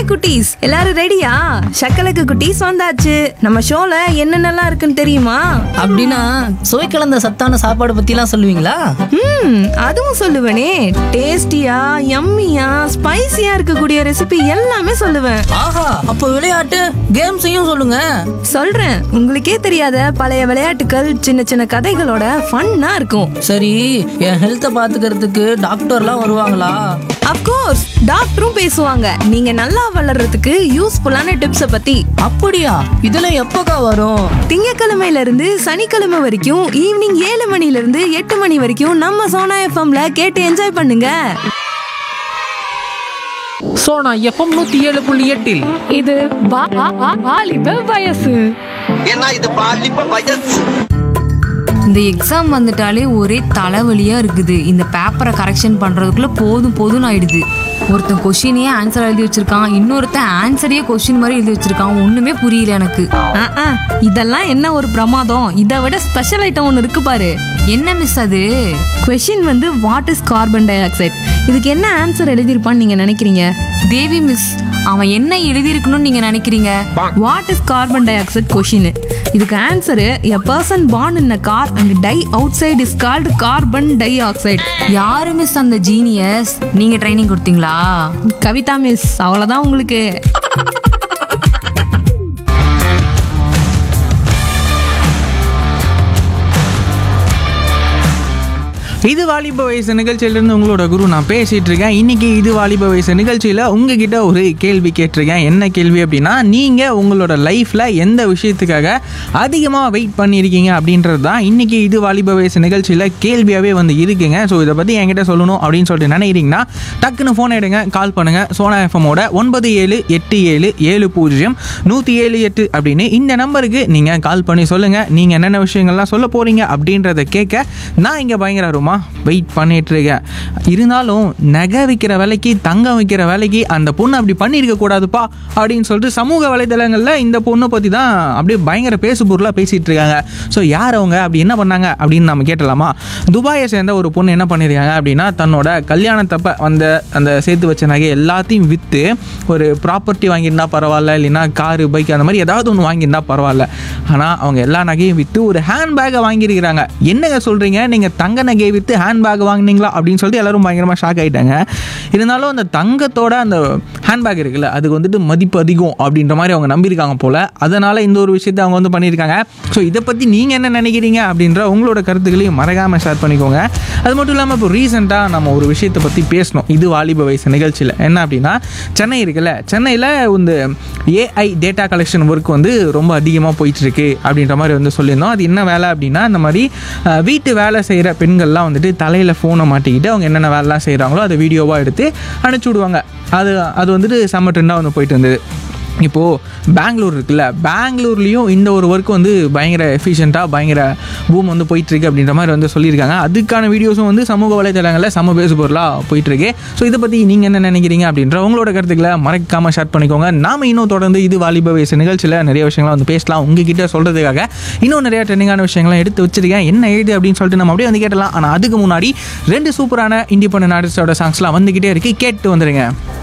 hi குட்டீஸ் எல்லாரும் ரெடியா சக்கலக்கு குட்டீஸ் வந்தாச்சு நம்ம ஷோல என்னென்னலாம் இருக்குன்னு தெரியுமா அப்படின்னா சுவை கலந்த சத்தான சாப்பாடு பத்திலாம் சொல்லுவீங்களா ம் அதுவும் சொல்லுவேனே டேஸ்டியா யம்மியா ஸ்பைசியா இருக்கக்கூடிய ரெசிபி எல்லாமே சொல்லுவேன் ஆஹா அப்போ விளையாட்டு கேம்ஸையும் சொல்லுங்க சொல்றேன் உங்களுக்கே தெரியாத பழைய விளையாட்டுகள் சின்ன சின்ன கதைகளோட ஃபன்னா இருக்கும் சரி என் ஹெல்த்தை பாத்துக்கிறதுக்கு டாக்டர்லாம் வருவாங்களா அப்கோர்ஸ் டாக்டரும் பேசுவாங்க நீங்க நல்லா வளர்றதுக்கு யூஸ்ஃபுல்லான டிப்ஸை பத்தி அப்படியா இதெல்லாம் எப்போக்கா வரும் திங்கக்கிழமையில இருந்து சனிக்கிழமை வரைக்கும் ஈவினிங் ஏழு மணில இருந்து எட்டு மணி வரைக்கும் நம்ம சோனா எஃப்எம்ல கேட்டு என்ஜாய் பண்ணுங்க சோனா எஃப்எம் நூத்தி ஏழு புள்ளி எட்டில் இது வா- வா- வா- வாலிப வயசு ஏன்னா இது பாலிப்ப வயசு இந்த எக்ஸாம் வந்துட்டாலே ஒரே தலைவலியா இருக்குது இந்த பேப்பரை கரெக்ஷன் பண்றதுக்குள்ள போதும் போதும்னு ஆயிடுது ஒருத்தன் கொஷினையே ஆன்சர் எழுதி வச்சிருக்கான் இன்னொருத்தன் ஆன்சரையே கொஷின் மாதிரி எழுதி வச்சிருக்கான் ஒண்ணுமே புரியல எனக்கு ஆ, ஆ, இதெல்லாம் என்ன ஒரு பிரமாதம் இதை விட ஸ்பெஷல் ஐட்டம் ஒன்று இருக்கு பாரு என்ன மிஸ் அது கொஷின் வந்து what is carbon dioxide இதுக்கு என்ன ஆன்சர் எழுதியிருப்பான்னு நீங்க நினைக்கிறீங்க தேவி மிஸ் அவன் என்ன எழுதியிருக்கணும்னு நீங்க நினைக்கிறீங்க what is carbon dioxide question இதுக்கு answer a person born in a car and die outside is called carbon dioxide யாரு மிஸ் அந்த ஜீனியஸ் நீங்க ட்ரைனிங் கொடுத்தீங்களா கவிதா மிஸ் அவ்வளோதான் உங்களுக்கு இது வாலிப வயசு நிகழ்ச்சியிலிருந்து உங்களோட குரு நான் பேசிட்டு இருக்கேன் இன்னைக்கு இது வாலிப வயசு நிகழ்ச்சியில் உங்ககிட்ட ஒரு கேள்வி கேட்டிருக்கேன் என்ன கேள்வி அப்படின்னா நீங்கள் உங்களோட லைஃப்பில் எந்த விஷயத்துக்காக அதிகமாக வெயிட் பண்ணியிருக்கீங்க அப்படின்றது தான் இன்னைக்கு இது வாலிப வயசு நிகழ்ச்சியில் கேள்வியாகவே வந்து இருக்குங்க ஸோ இதை பற்றி என்கிட்ட சொல்லணும் அப்படின்னு சொல்லிட்டு நினைக்கிறீங்கன்னா டக்குன்னு ஃபோன் எடுங்க கால் பண்ணுங்கள் சோனா எஃப்எம்மோட ஒன்பது ஏழு எட்டு ஏழு ஏழு பூஜ்ஜியம் நூற்றி ஏழு எட்டு அப்படின்னு இந்த நம்பருக்கு நீங்கள் கால் பண்ணி சொல்லுங்கள் நீங்கள் என்னென்ன விஷயங்கள்லாம் சொல்ல போகிறீங்க அப்படின்றத கேட்க நான் இங்கே பயங்கரமா வெயிட் பண்ணிட்டு இருக்கேன் இருந்தாலும் நகை விற்கிற விலைக்கு தங்கம் விற்கிற விலைக்கு அந்த பொண்ணு அப்படி பண்ணியிருக்க கூடாதுப்பா அப்படின்னு சொல்லிட்டு சமூக வலைதளங்களில் இந்த பொண்ணை பற்றி தான் அப்படியே பயங்கர பேசு பொருளாக பேசிகிட்டு இருக்காங்க ஸோ யார் அவங்க அப்படி என்ன பண்ணாங்க அப்படின்னு நம்ம கேட்டலாமா துபாயை சேர்ந்த ஒரு பொண்ணு என்ன பண்ணியிருக்காங்க அப்படின்னா தன்னோட கல்யாணத்தப்ப வந்த அந்த சேர்த்து வச்ச நகை எல்லாத்தையும் விற்று ஒரு ப்ராப்பர்ட்டி வாங்கியிருந்தா பரவாயில்ல இல்லைன்னா காரு பைக் அந்த மாதிரி ஏதாவது ஒன்று வாங்கியிருந்தா பரவாயில்ல ஆனால் அவங்க எல்லா நகையும் விற்று ஒரு ஹேண்ட் பேக்கை வாங்கியிருக்கிறாங்க என்னங்க சொல்கிறீங்க நீங்கள் தங்க நகையை விற்று ஹேண்ட் பேக் வாங்குனீங்களா அப்படின்னு சொல்லிட்டு எல்லாரும் பயங்கரமாக ஷாக் ஆகிட்டாங்க இருந்தாலும் அந்த தங்கத்தோட அந்த ஹேண்ட் பேக் இருக்குல்ல அதுக்கு வந்துட்டு மதிப்பு அதிகம் அப்படின்ற மாதிரி அவங்க நம்பியிருக்காங்க போல் அதனால் இந்த ஒரு விஷயத்தை அவங்க வந்து பண்ணியிருக்காங்க ஸோ இதை பற்றி நீங்கள் என்ன நினைக்கிறீங்க அப்படின்ற உங்களோட கருத்துக்களையும் மறக்காமல் ஷேர் பண்ணிக்கோங்க அது மட்டும் இல்லாமல் இப்போ ரீசெண்டாக நம்ம ஒரு விஷயத்தை பற்றி பேசணும் இது வாலிப வயசு நிகழ்ச்சியில் என்ன அப்படின்னா சென்னை இருக்குல்ல சென்னையில் இந்த ஏஐ டேட்டா கலெக்ஷன் ஒர்க் வந்து ரொம்ப அதிகமாக போயிட்டு இருக்கு அப்படின்ற மாதிரி வந்து சொல்லியிருந்தோம் அது என்ன வேலை அப்படின்னா இந்த மாதிரி அஹ், வீட்டு வேலை செய்கிற பெண்கள்லாம் வந்துட்டு தலையில் ஃபோனை மாட்டிக்கிட்டு அவங்க என்னென்ன வேலைலாம் செய்கிறாங்களோ அதை வீடியோவாக எடுத்து அனுப்பிச்சி விடுவாங்க அது அது வந்துட்டு செம்ம ட்ரெண்டாக வந்து போயிட்டு இருந்தது இப்போது பெங்களூர் இருக்குல்ல பெங்களூர்லேயும் இந்த ஒரு ஒர்க் வந்து பயங்கர எஃபிஷியண்ட்டாக பயங்கர பூம் வந்து போயிட்டுருக்கு அப்படின்ற மாதிரி வந்து சொல்லியிருக்காங்க அதுக்கான வீடியோஸும் வந்து சமூக வலைதளங்களில் சம பேசு பொருளாக போயிட்டுருக்கு ஸோ இதை பற்றி நீங்கள் என்ன நினைக்கிறீங்க அப்படின்ற உங்களோட கருத்துக்களை மறக்காமல் ஷேர் பண்ணிக்கோங்க நாம இன்னும் தொடர்ந்து இது வாலிப வயசு நிகழ்ச்சியில் நிறைய விஷயங்களை வந்து பேசலாம் உங்ககிட்ட சொல்கிறதுக்காக இன்னும் நிறைய ட்ரெண்டிங்கான விஷயங்கள்லாம் எடுத்து வச்சிருக்கேன் என்ன எழுது அப்படின்னு சொல்லிட்டு நம்ம அப்படியே வந்து கேட்டலாம் ஆனால் அதுக்கு முன்னாடி ரெண்டு சூப்பரான இண்டிபெண்டன்ட் ஆர்டிஸ்டோட சாங்ஸ்லாம் வந்துக்கிட்டே இருக்குது கேட்டு வந்துடுங்க